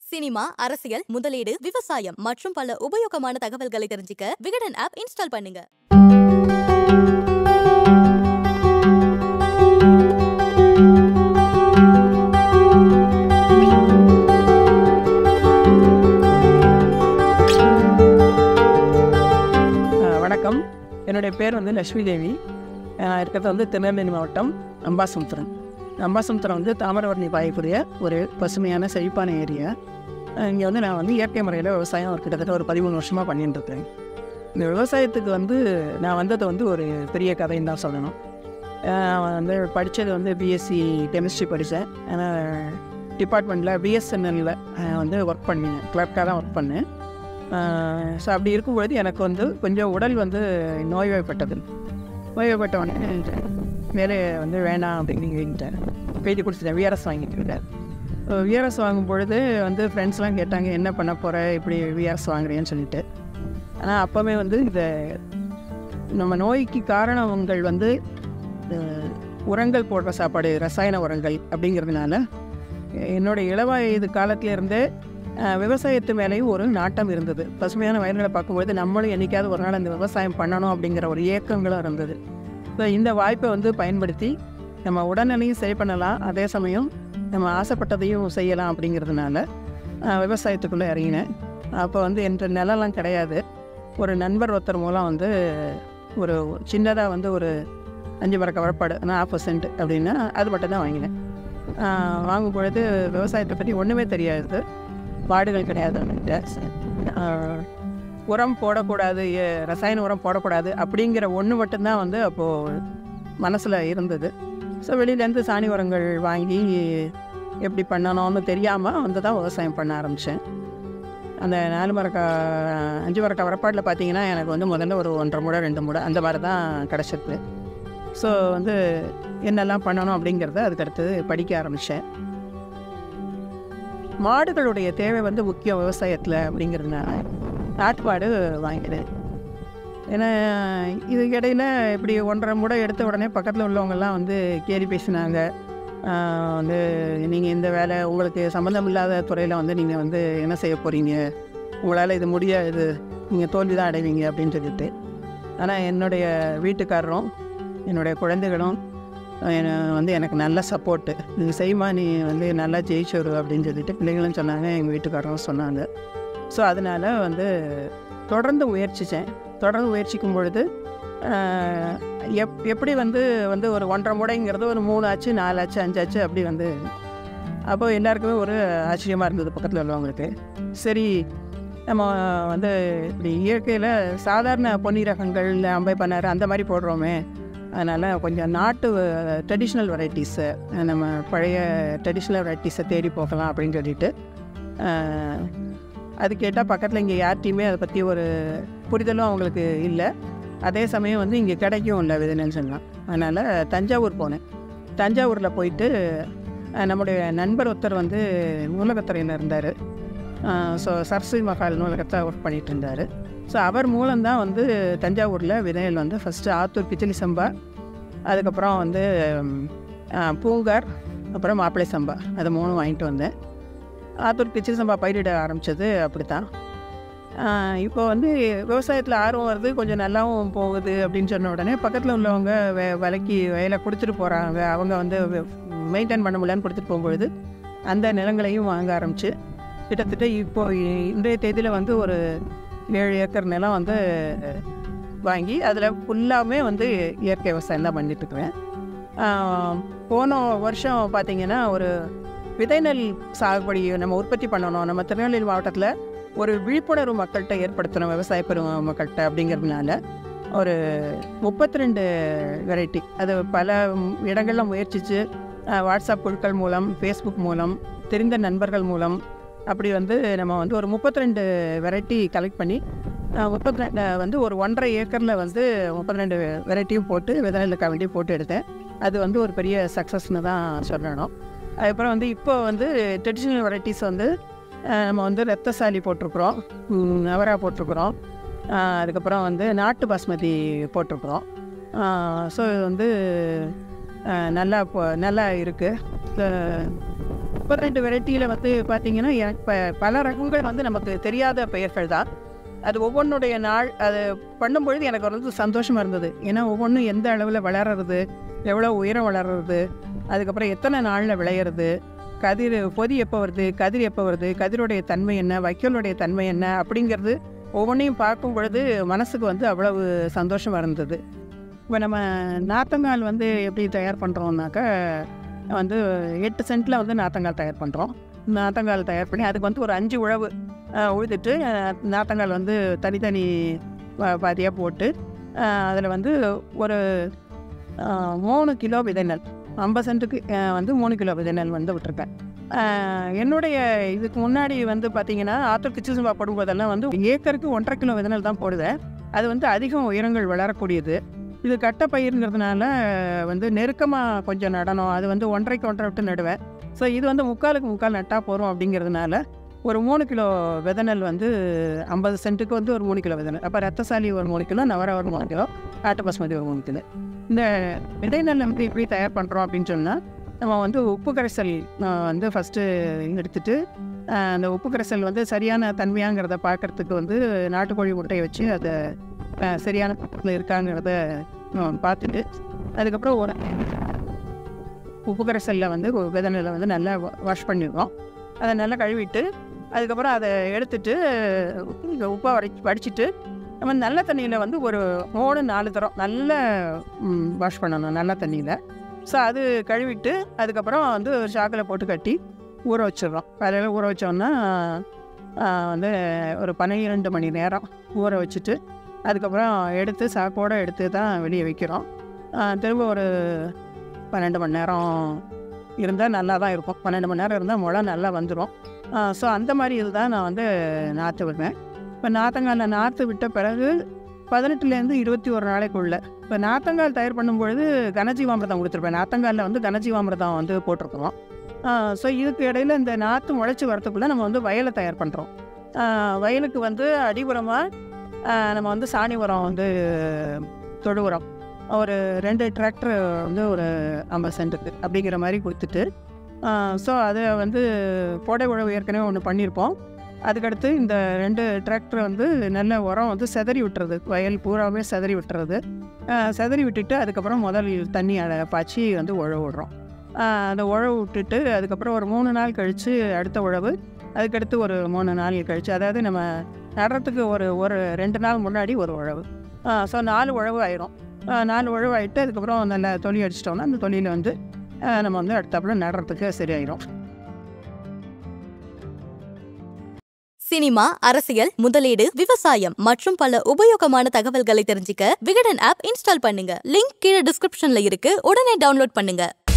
Cinema அரசியல் முதலீடு விவசாயம் மற்றும் பல உபயோகமான தகவல்களை தெரிஞ்சுக்க விகடன் ஆப் இன்ஸ்டால் பண்ணுங்க அஹ் வணக்கம் என்னுடைய பேர் வந்து லட்சுமி தேவி நான் இருக்கிறது வந்து திருநெல்வேலி மாவட்டம் அம்பாசமுத்திரம் அம்பாசமுத்திரம் வந்து தாமிரவர்ணி பாயக்கூடிய ஒரு பசுமையான செழிப்பான ஏரியா இங்கே வந்து நான் வந்து இயற்கை முறையில் விவசாயம் ஒரு கிட்டத்தட்ட ஒரு பதிமூணு வருஷமாக பண்ணிட்டு இருக்கேன் இந்த விவசாயத்துக்கு வந்து நான் வந்தது வந்து ஒரு பெரிய கதைன்னு தான் சொல்லணும் நான் வந்து படித்தது வந்து பிஎஸ்சி கெமிஸ்ட்ரி படித்தேன் ஆனால் டிபார்ட்மெண்ட்டில் பிஎஸ்என்எல்ல வந்து ஒர்க் பண்ணினேன் கிளர்க்காக தான் ஒர்க் பண்ணேன் ஸோ அப்படி இருக்கும்பொழுது எனக்கு வந்து கொஞ்சம் உடல் வந்து நோய்வாய்ப்பட்டது நோய்வாய்ப்பட்ட உடனே வேலையை வந்து வேணாம் அப்படின்னு எழுதிட்டேன் பேட்டி கொடுத்துட்டேன் விஆர்எஸ் வாங்கிட்டு விட்டார் விஆர்எஸ் வாங்கும் பொழுது வந்து ஃப்ரெண்ட்ஸ்லாம் கேட்டாங்க என்ன பண்ண போகிற இப்படி விஆர்எஸ் வாங்குறேன்னு சொல்லிட்டு ஆனால் அப்போவே வந்து இந்த நம்ம நோய்க்கு காரணங்கள் வந்து அஹ், உரங்கள் போடுற சாப்பாடு ரசாயன உரங்கள் அப்படிங்கிறதுனால என்னோட இளவயது காலத்திலேருந்தே அஹ், விவசாயத்து மேலேயும் ஒரு நாட்டம் இருந்தது பசுமையான வயல்களை பார்க்கும்பொழுது நம்மளும் என்றைக்காவது ஒரு நாள் அந்த விவசாயம் பண்ணணும் அப்படிங்கிற ஒரு ஏக்கங்களும் இருந்தது ஸோ இந்த வாய்ப்பை வந்து பயன்படுத்தி நம்ம உடல்நிலையும் சரி பண்ணலாம் அதே சமயம் நம்ம ஆசைப்பட்டதையும் செய்யலாம் அப்படிங்கிறதுனால அஹ், விவசாயத்துக்குள்ளே இறங்கினேன் அப்போ வந்து என்ற நிலம்லாம் கிடையாது ஒரு நண்பர் ஒருத்தர் மூலம் வந்து ஒரு சின்னதாக வந்து ஒரு அஞ்சு மர கவரப்பாடு நாற்பது சென்ட் அப்படின்னா அது மட்டும் தான் வாங்கினேன் ஆஹ் வாங்கும் பொழுது விவசாயத்தை பற்றி ஒன்றுமே தெரியாது மாடுகள் கிடையாது அவன்கிட்ட. ஆஹ் உரம் போடக்கூடாது எ- ரசாயன உரம் போடக்கூடாது அப்படிங்கிற ஒன்று மட்டும்தான் வந்து அப்போது மனசில் இருந்தது ஸோ வெளியிலேருந்து சாணி உரங்கள் வாங்கி எப்படி பண்ணணும்னு தெரியாமல் வந்து தான் விவசாயம் பண்ண ஆரம்பித்தேன் அந்த நாலு மரக்கா அஞ்சு மரக்கா வரப்பாட்டில் பார்த்தீங்கன்னா எனக்கு வந்து முதல்ல ஒரு ஒன்றரை மூடை ரெண்டு மூடை அந்த மாதிரி தான் கிடச்சிருக்கு ஸோ வந்து என்னெல்லாம் பண்ணணும் அப்படிங்கிறத அதுக்கடுத்தது படிக்க ஆரம்பித்தேன் மாடுகளுடைய தேவை வந்து முக்கியம் விவசாயத்தில் அப்படிங்கிறதுனால நாட்டுப்பாடு வாங்கினேன் ஏன்னா இது இடையில இப்படி ஒன்றரை முறை எடுத்த உடனே பக்கத்தில் உள்ளவங்கெல்லாம் வந்து கேலி பேசினாங்க ஆஹ் வந்து நீங்கள் இந்த வேலை உங்களுக்கு சம்மந்தம் இல்லாத துறையில் வந்து நீங்கள் வந்து என்ன செய்ய போகிறீங்க உங்களால் இது முடியாது நீங்கள் தோல்வி தான் அடைவீங்க அப்படின்னு சொல்லிட்டு ஆனால் என்னுடைய வீட்டுக்காரரும் என்னுடைய குழந்தைகளும் அஹ் என்ன வந்து எனக்கு நல்ல சப்போர்ட்டு நீ செய்மா நீ வந்து நல்லா ஜெயிச்சு வரு அப்படின்னு சொல்லிட்டு பிள்ளைங்களும் சொன்னாங்க எங்கள் வீட்டுக்காரரும் சொன்னாங்க ஸோ அதனால் வந்து தொடர்ந்து முயற்சித்தேன் தொடர்ந்து முயற்சிக்கும் பொழுது ஆஹ், எப் எப்படி வந்து வந்து ஒரு ஒன்றரை முடைங்கிறது ஒரு மூணு ஆச்சு நாலு ஆச்சு அஞ்சு ஆச்சு அப்படி வந்து அப்போ எல்லாருக்குமே ஒரு ஆச்சரியமாக இருந்தது பக்கத்தில் உள்ளவங்களுக்கு சரி நம்ம வந்து இப்படி இயற்கையில் சாதாரண பொன்னி ரகங்கள் அம்பை பண்ணார் அந்த மாதிரி போடுறோமே அதனால் கொஞ்சம் நாட்டு ட்ரெடிஷ்னல் வெரைட்டிஸை நம்ம பழைய ட்ரெடிஷ்னல் வெரைட்டிஸை தேடி போகலாம் அப்படின்னு சொல்லிட்டு ஆஹ், அது கேட்டால் பக்கத்தில் இங்கே யார்ட்டையுமே அதை பற்றி ஒரு புரிதலும் அவங்களுக்கு இல்லை அதே சமயம் வந்து இங்கே கிடைக்கும் இல்லை விதைன்னு சொல்லலாம் அதனால் தஞ்சாவூர் போனேன் தஞ்சாவூரில் போயிட்டு அஹ், நம்முடைய நண்பர் ஒருத்தர் வந்து நூலகத்துறையில் இருந்தார் ஸோ சரஸ்வதி மகால் நூலகத்தை ஒர்க் பண்ணிகிட்டு இருந்தார் ஸோ அவர் மூலம்தான் வந்து தஞ்சாவூரில் விதைகள் வந்து ஃபஸ்ட்டு ஆத்தூர் பிச்சிலி சம்பா அதுக்கப்புறம் வந்து ம், அஹ், பூங்கார் அப்புறம் மாப்பிள்ளை சம்பா அதை மூணும் வாங்கிட்டு வந்தேன் ஆத்தூர் பிச்சிலி சம்பா பயிரிட ஆரம்பித்தது அப்படி தான் இப்போ வந்து விவசாயத்தில் ஆர்வம் வருது கொஞ்சம் நல்லாவும் போகுது அப்படின்னு சொன்ன உடனே பக்கத்தில் உள்ளவங்க வே விலைக்கு வயலை கொடுத்துட்டு போகிறாங்க அவங்க வந்து மெயின்டைன் பண்ண முடியலன்னு கொடுத்துட்டு போகும்பொழுது அந்த நிலங்களையும் வாங்க ஆரம்பிச்சு கிட்டத்தட்ட இப்போ இ- இன்றைய தேதியில் வந்து ஒரு ஏழு ஏக்கர் நிலம் வந்து வாங்கி அதில் ஃபுல்லாமே வந்து இயற்கை விவசாயம் தான் பண்ணிட்டுருக்குறேன் போன வருஷம் பார்த்திங்கன்னா ஒரு விதை நெல் சாகுபடி நம்ம உற்பத்தி பண்ணணும் நம்ம திருநெல்வேலி மாவட்டத்தில் ஒரு விழிப்புணர்வு மக்கள்கிட்ட ஏற்படுத்தணும் விவசாய பெரும் மக்கள்கிட்ட அப்படிங்கிறதுனால ஒரு முப்பத்தி ரெண்டு வெரைட்டி அது பல இடங்களில் முயற்சித்து வாட்ஸ்அப் குழுக்கள் மூலம் ஃபேஸ்புக் மூலம் தெரிந்த நண்பர்கள் மூலம் அப்படி வந்து நம்ம வந்து ஒரு முப்பத்தி ரெண்டு வெரைட்டி கலெக்ட் பண்ணி முப்பத்தி ரெண்டு வந்து ஒரு ஒன்றரை ஏக்கரில் வந்து முப்பத்தி ரெண்டு வெரைட்டியும் போட்டு விதைநெல்லுக்காக வேண்டி போட்டு எடுத்தேன் அது வந்து ஒரு பெரிய சக்ஸஸ்னு தான் சொல்லணும் அதுக்கப்புறம் வந்து இப்போ வந்து ட்ரெடிஷ்னல் வெரைட்டிஸ் வந்து அஹ், நம்ம வந்து ரத்தசாலி போட்டிருக்குறோம் ம், நவரா போட்டிருக்குறோம் அஹ், அதுக்கப்புறம் வந்து நாட்டு பாஸ்மதி போட்டிருக்குறோம் ஸோ இது வந்து அஹ், நல்லா இப்போ நல்லா இருக்குது முப்பத்தி ரெண்டு வெரைட்டியில் வந்து பார்த்தீங்கன்னா எனக்கு ப- பல ரகங்கள் வந்து நமக்கு தெரியாத பெயர்கள் தான் அது ஒவ்வொன்றுடைய நாள் அது பண்ணும்பொழுது எனக்கு வந்து சந்தோஷமாக இருந்தது ஏன்னா ஒவ்வொன்றும் எந்த அளவில் வளர்றது எவ்வளோ உயரம் வளர்றது அதுக்கப்புறம் எத்தனை நாளில் விளையிறது கதிர் பொதி எப்போ வருது கதிர் எப்போ வருது கதிருடைய தன்மை என்ன வைக்கோலுடைய தன்மை என்ன அப்படிங்கிறது ஒவ்வொன்றையும் பார்க்கும் பொழுது மனசுக்கு வந்து அவ்வளவு சந்தோஷமாக இருந்தது இப்போ நம்ம நாத்தங்கால் வந்து எப்படி தயார் பண்ணுறோம்னாக்கா வந்து எட்டு சென்ட்டில் வந்து நாத்தங்கால் தயார் பண்ணுறோம் நாத்தங்கால் தயார் பண்ணி அதுக்கு வந்து ஒரு அஞ்சு உழவு அஹ், உழுதுட்டு அஹ், நாத்தங்கால் வந்து தனித்தனி பா- பாதியாக போட்டு அதில் வந்து ஒரு அஹ், மூணு கிலோ விதை நெல் ஐம்பது சென்ட்டுக்கு அஹ், வந்து மூணு கிலோ விதை நெல் வந்து விட்டுருக்கேன் அஹ், என்னுடைய இதுக்கு முன்னாடி வந்து பார்த்தீங்கன்னா ஆத்தூர் கிச்சிசும்பா போடும்போதெல்லாம் வந்து ஏக்கருக்கு ஒன்றரை கிலோ விதை நெல் தான் போடுவேன் அது வந்து அதிகம் உயரங்கள் வளரக்கூடியது இது கட்டை பயிர்ங்கிறதுனால வந்து நெருக்கமாக கொஞ்சம் நடணும் அது வந்து ஒன்றரைக்கு ஒன்றரை விட்டு நடுவேன் ஸோ இது வந்து முக்காலுக்கு முக்கால் நட்டால் போகிறோம் அப்படிங்கிறதுனால ஒரு மூணு கிலோ விதநெல் வந்து ஐம்பது சென்ட்டுக்கு வந்து ஒரு மூணு கிலோ விதநெல் அப்போ ரத்தசாலி ஒரு மூணு கிலோ நவர ஒரு மூணு கிலோ ஆட்டு பசுமதி ஒரு மூணு கிலோ இந்த விதைநெல் வந்து எப்படி தயார் பண்ணுறோம் அப்படின்னு சொன்னால் நம்ம வந்து உப்பு கரைசல் ஆஹ், வந்து ஃபஸ்ட்டு எடுத்துட்டு ஆஹ், அந்த உப்பு கரைசல் வந்து சரியான தன்மையாங்கிறத பார்க்கறதுக்கு வந்து நாட்டுக்கோழி முட்டையை வச்சு அதை ஆஹ், சரியான பக்கத்தில் இருக்காங்கிறத ஆஹ், பார்த்துட்டு அதுக்கப்புறம் ஒரு உப்பு கரைசலில் வந்து விதநெல்லை வந்து நல்லா வாஷ் பண்ணிடுறோம் அதை நல்லா கழுவிட்டு அதுக்கப்புறம் அதை எடுத்துட்டு இந்த உப்பை வடி வடிச்சிட்டு நம்ம நல்ல தண்ணியில் வந்து ஒரு மூணு நாலு தரம் நல்ல வாஷ் பண்ணணும் நல்ல தண்ணியில் ஸோ அது கழுவிட்டு அதுக்கப்புறம் வந்து ஒரு சாக்கில் போட்டு கட்டி ஊற வச்சிடுறோம் காலையில் ஊற வச்சோன்னா ஆஹ், வந்து ஒரு பன்னிரெண்டு மணி நேரம் ஊற வச்சுட்டு அதுக்கப்புறம் எடுத்து சாக்கோடு எடுத்து தான் வெளியே வைக்கிறோம் ஆஹ், திரும்ப ஒரு பன்னெண்டு மணி நேரம் இருந்தால் நல்லா தான் இருக்கும் பன்னெண்டு மணி நேரம் இருந்தால் முளை நல்லா வந்துடும் ஸோ அந்த மாதிரி இதுதான் நான் வந்து நாற்று விடுவேன் இப்போ நாற்றங்காலில் நாற்று விட்ட பிறகு பதினெட்டுலேருந்து இருபத்தி ஒரு நாளைக்குள்ள இப்போ நாற்றங்கால் தயார் பண்ணும்பொழுது கனஜீவாமிரதம் கொடுத்துருப்பேன் நாற்றங்காலில் வந்து கனஜீவாமிரதம் வந்து போட்டிருக்கிறோம் ஸோ இதுக்கு இடையில இந்த நாற்று முளைச்சி வரத்துக்குள்ளே நம்ம வந்து வயலை தயார் பண்ணுறோம் வயலுக்கு வந்து அடிபுறமாக நம்ம வந்து சாணி உரம் வந்து தொழு உரம் ஒரு ரெண்டு டிராக்டர் வந்து ஒரு ஐம்பது சென்ட்டுக்கு அப்படிங்கிற மாதிரி கொடுத்துட்டு ஸோ அதை வந்து கோடை உழவு ஏற்கனவே ஒன்று பண்ணியிருப்போம் அதுக்கடுத்து இந்த ரெண்டு டிராக்டர் வந்து நல்ல உரம் வந்து செதறி விட்டுறது வயல் பூராவே செதறி விட்டுறது ஆஹ் செதறி விட்டுட்டு அதுக்கப்புறம் முதல் தண்ணி அட பாய்ச்சி வந்து உழவு விடுறோம் ஆஹ் அந்த உழவு விட்டுட்டு அதுக்கப்புறம் ஒரு மூணு நாள் கழித்து அடுத்த உழவு அதுக்கடுத்து ஒரு மூணு நாள் கழித்து அதாவது நம்ம நடுறதுக்கு ஒரு ஒரு ரெண்டு நாள் முன்னாடி ஒரு உழவு ஸோ நாலு உழவு ஆயிரும் ஆஹ் நாலு உழவு ஆகிட்டு அதுக்கப்புறம் நல்ல தொலி அடிச்சிட்டோம்னா அந்த தொலியில் வந்து ஆஹ் நம்ம வந்து அடுத்தாப்புல நடுறதுக்கு சரியாயிரும் சினிமா அரசியல் முதலீடு விவசாயம் மற்றும் பல உபயோகமான தகவல்களை தெரிஞ்சுக்க விகடன் ஆப் இன்ஸ்டால் பண்ணுங்க லிங்க் கீழே டிஸ்கிரிப்ஷன்ல இருக்கு உடனே டவுன்லோட் பண்ணுங்க